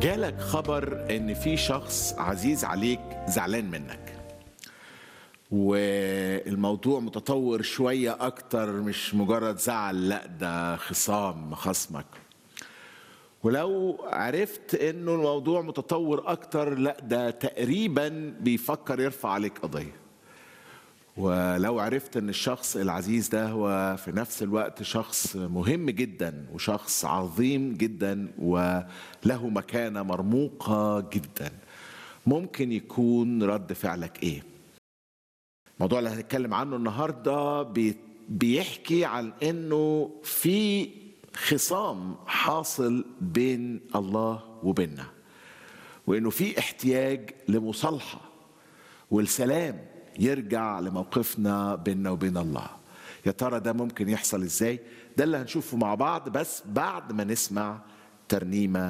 جالك خبر ان في شخص عزيز عليك زعلان منك والموضوع متطور شوية أكتر مش مجرد زعل لا ده خصام خصمك ولو عرفت انه الموضوع متطور اكتر لا ده تقريبا بيفكر يرفع عليك قضيه ولو عرفت ان الشخص العزيز ده هو في نفس الوقت شخص مهم جدا وشخص عظيم جدا وله مكانه مرموقه جدا ممكن يكون رد فعلك ايه الموضوع اللي هنتكلم عنه النهارده بي- بيحكي عن انه في خصام حاصل بين الله وبيننا وانه في احتياج لمصالحه والسلام يرجع لموقفنا بيننا وبين الله يا ترى ده ممكن يحصل ازاي ده اللي هنشوفه مع بعض بس بعد ما نسمع ترنيمه